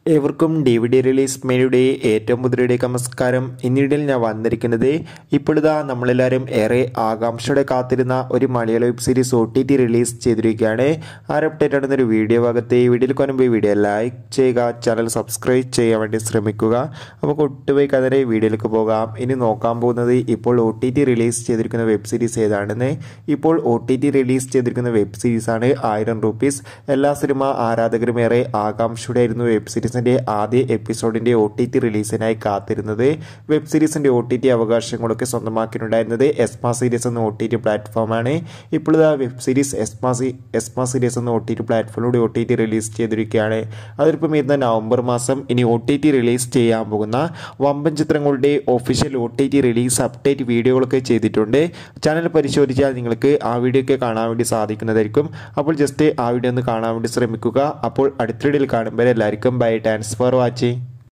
ഏവർക്കും D V D release മെനുയുടെ ഏറ്റവും പുതിയയുടെ നമസ്കാരം ഇന്നിടയിൽ ഞാൻ വന്നിരിക്കുന്നത് ഇപ്പോഴിതാ നമ്മളെല്ലാവരും ഏറെ ആകാംക്ഷയോടെ കാത്തിരുന്ന ഒരു മലയാള web series O T T release ചെയ്തിരിക്കുകയാണ് ആ അപ്ഡേറ്റ് ആണ് ഒരു വീഡിയോ ഭാഗത്ത് ഈ വീഡിയോയിൽ കൊണ്ടുപോയി വീഡിയോ ലൈക്ക് ചെയ്യുക ചാനൽ സബ്സ്ക്രൈബ് ചെയ്യാൻ വേണ്ടി ശ്രമിക്കുക നമുക്ക് ഒട്ടുപോയി കഥരെ വീഡിയോയിലേക്ക് പോകാം ഇനി നോക്കാൻ പോകുന്നത് ഇപ്പോൾ ഒ ടി ടി റിലീസ് ചെയ്തിരിക്കുന്ന വെബ് സീരീസ് ഏതാണെന്ന് ഇപ്പോൾ ഒ ടി ടി റിലീസ് ചെയ്തിരിക്കുന്ന വെബ് സീരീസാണ് ആയിരം റുപ്പീസ് എല്ലാ സിനിമ ആരാധകരും ഏറെ ആകാംക്ഷയുടെ ആയിരുന്നു വെബ് സീരീസിന്റെ ആദ്യ എപ്പിസോഡിന്റെ ഒ ടി ടി റിലീസിനായി കാത്തിരുന്നത് വെബ് സീരീസിന്റെ ഒ ടി ടി അവകാശങ്ങളൊക്കെ സ്വന്തമാക്കിയിട്ടുണ്ടായിരുന്നത് എസ്മ സീരീസ് എന്ന ഒ ടി ടി പ്ലാറ്റ്ഫോമാണ് ഇപ്പോൾ ആ വെബ് സീരീസ് എസ്മ സി എസ്മ സീരീസ് എന്ന ഒ ടി ടി പ്ലാറ്റ്ഫോമിലൂടെ ഒ ടി ടി റിലീസ് ചെയ്തിരിക്കുകയാണ് അതിലിപ്പം വരുന്ന നവംബർ മാസം ഇനി ഒ ടി ടി റിലീസ് ചെയ്യാൻ പോകുന്ന വമ്പൻ ചിത്രങ്ങളുടെ official O T T release update വീഡിയോകളൊക്കെ ചെയ്തിട്ടുണ്ട് ചാനൽ പരിശോധിച്ചാൽ നിങ്ങൾക്ക് ആ വീഡിയോ ഒക്കെ കാണാൻ വേണ്ടി സാധിക്കുന്നതായിരിക്കും അപ്പോൾ ജസ്റ്റ് ആ വീഡിയോ ഒന്ന് കാണാൻ വേണ്ടി ശ്രമിക്കുക അപ്പോൾ അടുത്ത വീഡിയോയിൽ കാണുമ്പോൾ എല്ലാവർക്കും ബൈ താങ്ക്സ് ഫോർ വാച്ചിങ്